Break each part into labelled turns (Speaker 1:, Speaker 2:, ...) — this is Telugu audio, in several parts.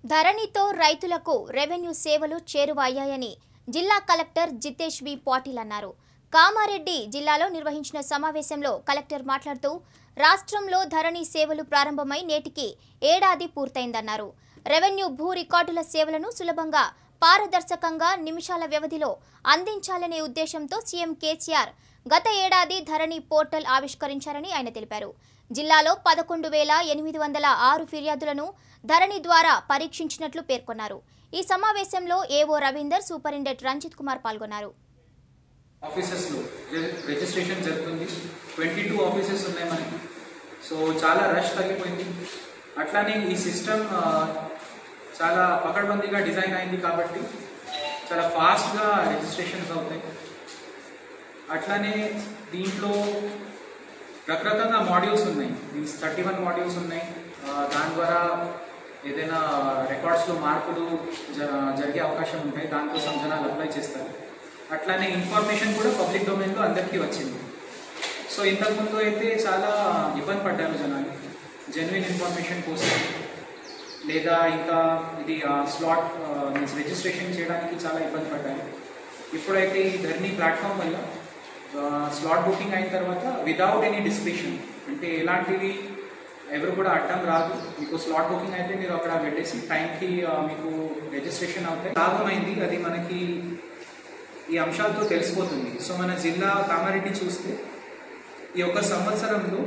Speaker 1: ధరణితో రైతులకు రెవెన్యూ సేవలు చేరువయ్యాయని జిల్లా కలెక్టర్ జితేష్ బి పాటిల్ అన్నారు కామారెడ్డి జిల్లాలో నిర్వహించిన సమావేశంలో కలెక్టర్ మాట్లాడుతూ రాష్ట్రంలో ధరణి సేవలు ప్రారంభమై నేటికి ఏడాది పూర్తయిందన్నారు రెవెన్యూ భూ రికార్డుల సేవలను సులభంగా పారదర్శకంగా నిమిషాల వ్యవధిలో అందించాలనే ఉద్దేశంతో సీఎం కేసీఆర్ గత ఏడాది ధరణి పోర్టల్ ఆవిష్కరించారని ఆయన తెలిపారు జిల్లాలో పదకొండు వేల ఎనిమిది వందల ఆరు ఫిర్యాదులను ధరణి ద్వారా పరీక్షించినట్లు పేర్కొన్నారు ఈ సమావేశంలో ఏవో రవీందర్ సూపరింటెండెంట్ రంజిత్ కుమార్ పాల్గొన్నారు
Speaker 2: ఆఫీసెస్లో రి- రిజిస్ట్రేషన్ జరుగుతుంది ట్వంటీ టూ ఆఫీసెస్ ఉన్నాయి మనకి సో చాలా రష్ తగ్గిపోయింది అట్లానే ఈ సిస్టమ్ చాలా పకడ్బందీగా డిజైన్ అయింది కాబట్టి చాలా ఫాస్ట్గా రిజిస్ట్రేషన్స్ అవుతాయి అట్లానే దీంట్లో రకరకాల మాడ్యూల్స్ ఉన్నాయి మీన్స్ థర్టీ వన్ మాడ్యూల్స్ ఉన్నాయి ఆ, దాని ద్వారా ఏదైనా రికార్డ్స్లో మార్పులు జ- జరిగే అవకాశం ఉంటాయి దానికోసం జనాలు అప్లై చేస్తారు అట్లానే ఇన్ఫర్మేషన్ కూడా పబ్లిక్ డొమైన్లో అందరికీ వచ్చింది సో ఇంతకుముందు అయితే చాలా ఇబ్బంది పడ్డారు జనాలు జెన్యున్ ఇన్ఫర్మేషన్ కోసం లేదా ఇంకా ఇది స్లాట్ మీన్స్ రిజిస్ట్రేషన్ చేయడానికి చాలా ఇబ్బంది పడ్డారు ఇప్పుడైతే ఈ ధర్నీ ప్లాట్ఫామ్ వల్ల స్లాట్ బుకింగ్ అయిన తర్వాత వితౌట్ ఎనీ డిస్క్రిప్షన్ అంటే ఎలాంటివి ఎవరు కూడా అడ్డం రాదు మీకు స్లాట్ బుకింగ్ అయితే మీరు అక్కడ పెట్టేసి టైంకి మీకు రిజిస్ట్రేషన్ అవుతాయి లాభమైంది అది మనకి ఈ అంశాలతో తెలిసిపోతుంది సో మన జిల్లా కామారెడ్డి చూస్తే ఈ యొక్క సంవత్సరంలో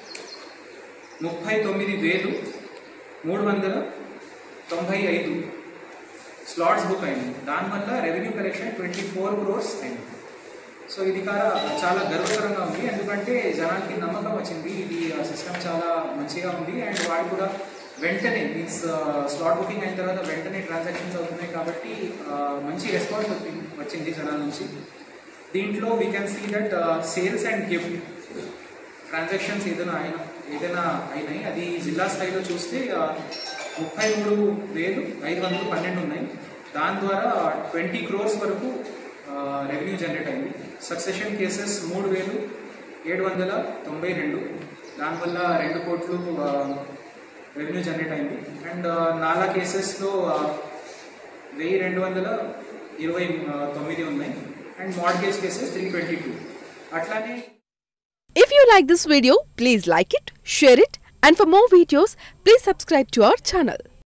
Speaker 2: ముప్పై తొమ్మిది వేలు మూడు వందల తొంభై ఐదు స్లాట్స్ బుక్ అయింది దానివల్ల revenue collection twenty four crores అయింది సో ఇది కారా చాలా గర్వకరంగా ఉంది ఎందుకంటే జనానికి నమ్మకం వచ్చింది ఇది సిస్టమ్ చాలా మంచిగా ఉంది అండ్ వాడు కూడా వెంటనే మీన్స్ స్లాట్ బుకింగ్ అయిన తర్వాత వెంటనే ట్రాన్సాక్షన్స్ అవుతున్నాయి కాబట్టి ఆ, మంచి రెస్పాన్స్ వచ్చింది వచ్చింది జనాల నుంచి దీంట్లో we can see that sales and gift transactions ఏదైనా అయినా ఏదైనా అయినాయి అది జిల్లా స్థాయిలో చూస్తే ఆ, ముప్పై మూడు వేలు ఐదు వందలు పన్నెండు ఉన్నాయి దాని ద్వారా ట్వంటీ క్రోర్స్ వరకు రెవెన్యూ జనరేట్ అయింది సక్సెషన్ కేసెస్ మూడు వేలు ఏడు వందల తొంభై రెండు దానివల్ల రెండు కోట్లు రెవెన్యూ జనరేట్ అయింది అండ్ నాలా కేసెస్లో వెయ్యి రెండు వందల ఇరవై ఆ, తొమ్మిది ఉన్నాయి and mortgage cases three twenty two అట్లానే
Speaker 3: If you like this video, please like it, share it, and for more videos, please subscribe to our channel.